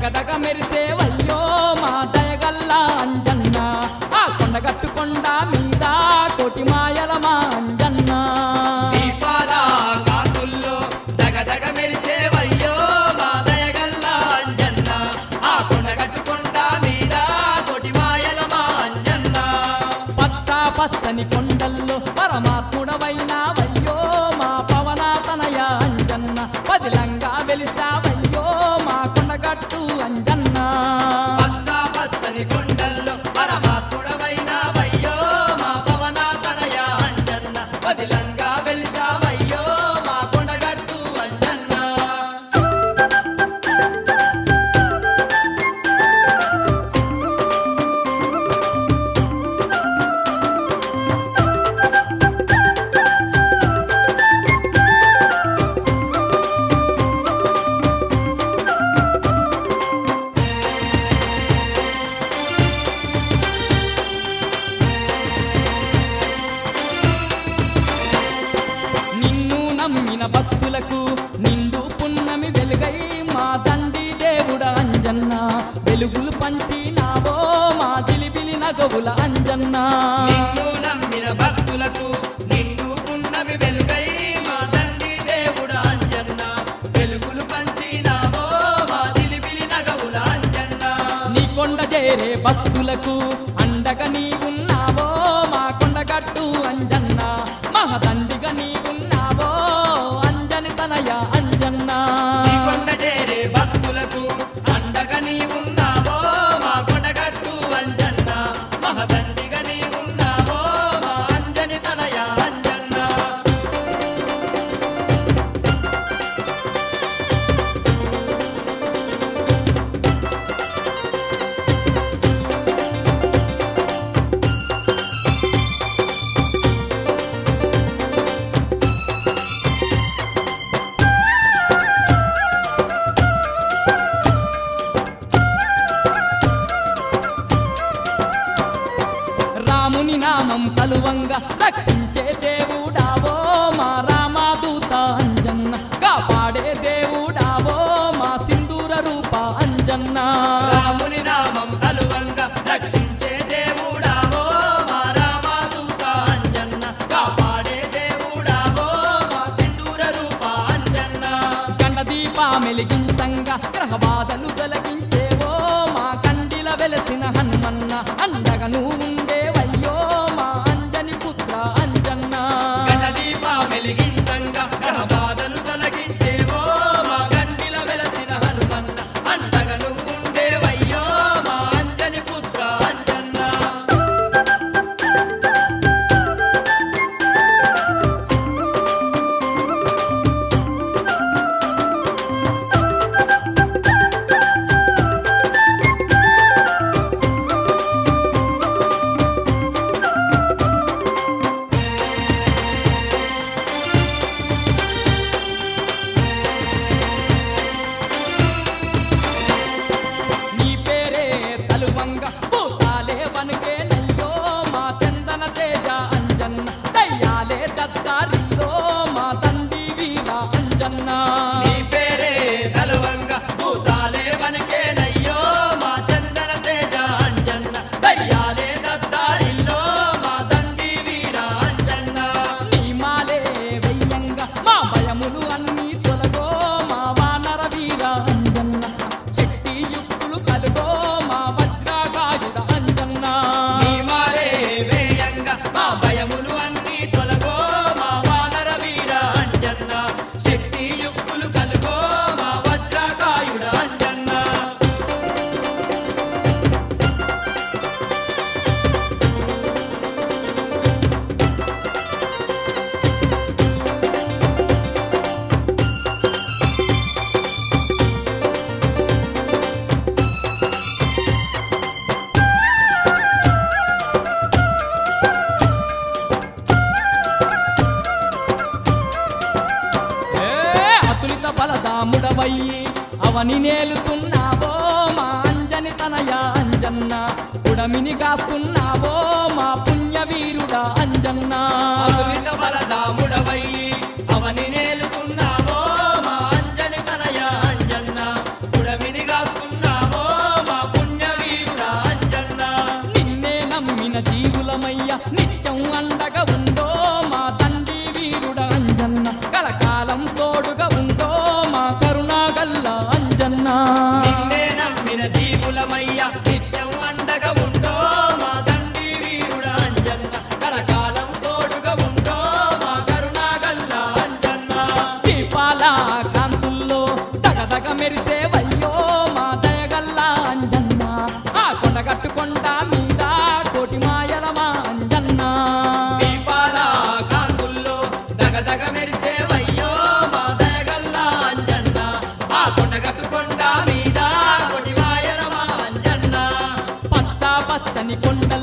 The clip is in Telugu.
దగదగ మెరిసేవయ్యో మా దయగల్లా అంజన్న ఆ కొండగట్టుకొండ మీద కోటి మాయల మా అంజన్న దీపాల కాంతుల్లో దగదగ మెరిసేవయ్యో మా దయగల్ల అంజన్న ఆ కొండ కట్టుకొండ మీద కోటి మాయల మా అంజన్న పచ్చ పచ్చని కొండల్లో పరమాత్ముడవైనావయ్యో మా పవనాతనయ అంజన్న పదిలంగా వెలిసావయ్యో మా కొండగట్టు అంజన్న పచ్చ పచ్చని కొండల్లో పరమాత్ముడవైనావయ్యో మా పవనాతనయ అంజన్న పదిలంగా వెలిసావయ్యో మా కొండగట్టు అంజన్న నిన్ను నమ్మిన భక్తులకు నిండు పున్నమి వెలుగై మా తండ్రి దేవుడ అంజన్న వెలుగులు పంచినావో మా జిలిబిలి నగవుల అంజన్న నిన్ను నమ్మిన భక్తులకు నిన్ను పున్నమి వెలుగై మా తండ్రి దేవుడు అంజన్న వెలుగులు పంచినావో మా దిలిబిలి నగవుల అంజన్న నీ కొండ చేరే భక్తులకు అండగా నీవున్నావో మా కొండగట్టు అంజన్న మహదండిగా నీవున్నావో అంజని తనయ అంజన్న నీ కొండ చేరే భక్తులకు అండగా నీవున్నావో మా కొండగట్టు అంజన్న మహదండిగా నీవున్నావో మా అంజని తనయ అంజన్న రాముని నామం కలువంగా రక్షించే దేవుడావో మా రామాదూత అంజన్న కాపాడే దేవుడావో మా సింధూర రూప అంజన్న రాముని నామం కలువంగా రక్షించే దేవుడావో మా రామదూత అంజన్న కాపాడే దేవుడావో మా సింధూర రూప అంజన్న గండ దీప మెలిగించంగా గ్రహ బాధలు తొలగించేవో మా కండిల వెలసిన హనుమన్న అండగా నువ్వు ఉండేవయ్యో మా అంజని పుత్ర అంజన్న గణదీప వెలిగించంగా గ్రహ బాధలు తొలగించేవో మా గండిల వెలసిన హనుమన్న అండగా నువ్వుండేవయ్యో మా అంజని పుత్ర అంజన్న నీ పేరే తలువంగ భూతాలే వనుకే నయ్యో మా చందన తేజ అంజన్న దయ్యాలే దత్తారిల్లో మా తండ్రి వీర అంజన్న నీ పేరే తలువంగ భూతాలే వనకేనయ్యో మా చందన తేజ అంజన్న దయ్యాలే దత్తారిల్లో మా తండ్రి వీర అంజన్న నీ మాలే వెయ్యంగా మా భయములు అన్నీ తొలగో మా వానర వీర అంజన్న శక్తి యుక్తులు కలుగో మా వజ్రాగాయుడ అంజన్న నీ మారే వేయంగా మా భయములు అన్నీ తొలగో మా వానర వీర అంజన్న శక్తి యుక్తులు కలుగో మా వజ్రకాయుడ అంజన్న ఏ అతులిత బలదాముడవయ్యి అవని నేలుతున్నావో మా అంజని తనయ అంజన్న ఉడమిని కాస్తున్నావో మా పుణ్యవీరుడా అంజన్న అతులిత బలదాముడవయ్యి అవని నేలుకున్నావో మా అంజని తనయ అంజన్న పుడమిని కాస్తున్నావో తల్లి కొండల